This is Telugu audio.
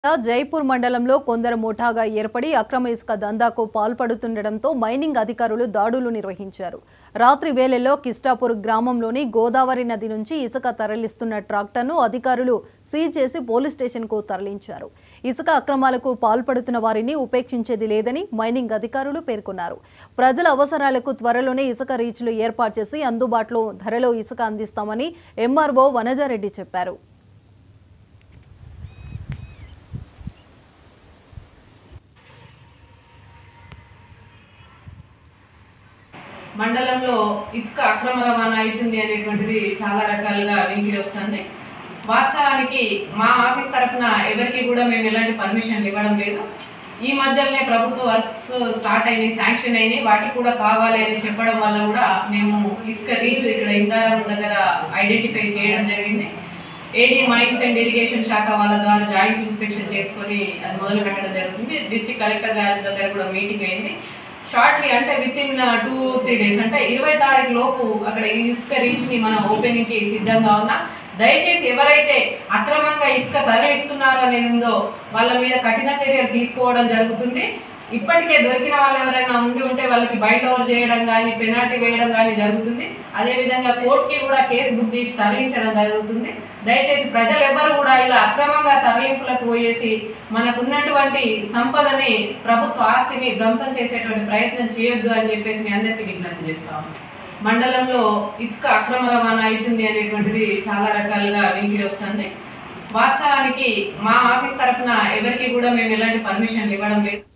జైపూర్ మండలంలో కొందరు ముఠాగా ఏర్పడి అక్రమ ఇసుక దందాకు పాల్పడుతుండటంతో మైనింగ్ అధికారులు దాడులు నిర్వహించారు రాత్రి వేళల్లో కిస్టాపూర్ గ్రామంలోని గోదావరి నది నుంచి ఇసుక తరలిస్తున్న ట్రాక్టర్ను అధికారులు సీజ్ చేసి పోలీస్ స్టేషన్కు తరలించారు ఇసుక అక్రమాలకు పాల్పడుతున్న వారిని ఉపేక్షించేది లేదని మైనింగ్ అధికారులు పేర్కొన్నారు ప్రజల అవసరాలకు త్వరలోనే ఇసుక రీచ్లు ఏర్పాటు చేసి అందుబాటులో ధరలో ఇసుక అందిస్తామని ఎంఆర్ఓ వనజారెడ్డి చెప్పారు మండలంలో ఇసుక అక్రమ రవాణా అవుతుంది అనేటువంటిది చాలా రకాలుగా వినికిడి వస్తుంది వాస్తవానికి మా ఆఫీస్ తరఫున ఎవరికి కూడా మేము ఎలాంటి పర్మిషన్లు ఇవ్వడం లేదు ఈ మధ్యలోనే ప్రభుత్వ వర్క్స్ స్టార్ట్ అయినాయి శాంక్షన్ అయినాయి వాటికి కూడా కావాలి అని చెప్పడం వల్ల కూడా మేము ఇసుక రీచ్ ఇక్కడ ఇందారం దగ్గర ఐడెంటిఫై చేయడం జరిగింది ఏడీ మైన్స్ అండ్ ఇరిగేషన్ శాఖ వాళ్ళ ద్వారా జాయింట్ ఇన్స్పెక్షన్ చేసుకొని అది మొదలు పెట్టడం జరుగుతుంది డిస్ట్రిక్ట్ కలెక్టర్ గారి దగ్గర కూడా మీటింగ్ అయింది షార్ట్లీ అంటే within two three days అంటే ఇరవై తారీఖు లోపు అక్కడ ఈ ఇసుక రీచ్ ని మనం ఓపెనింగ్ కి సిద్ధంగా ఉన్నా దయచేసి ఎవరైతే అక్రమంగా ఇసుక తరలిస్తున్నారో అనేది ఉందో వాళ్ళ మీద కఠిన చర్యలు తీసుకోవడం జరుగుతుంది ఇప్పటికే దొరికిన వాళ్ళు ఎవరైనా ఉండి ఉంటే వాళ్ళకి బయట ఓవర్ చేయడం కానీ పెనాల్టీ వేయడం కానీ జరుగుతుంది అదేవిధంగా కోర్టుకి కూడా కేసు బుక్ చేసి తరలించడం జరుగుతుంది దయచేసి ప్రజలు ఎవ్వరు కూడా ఇలా అక్రమంగా తరలింపులకు పోయేసి మనకున్నటువంటి సంపదని ప్రభుత్వ ఆస్తిని ధ్వంసం చేసేటువంటి ప్రయత్నం చేయొద్దు అని చెప్పేసి మీ అందరికీ విజ్ఞప్తి చేస్తాము మండలంలో ఇసుక అక్రమ రవాణా అవుతుంది అనేటువంటిది చాలా రకాలుగా వినికిడి వస్తుంది వాస్తవానికి మా ఆఫీస్ తరఫున ఎవరికి కూడా మేము ఎలాంటి పర్మిషన్లు ఇవ్వడం లేదు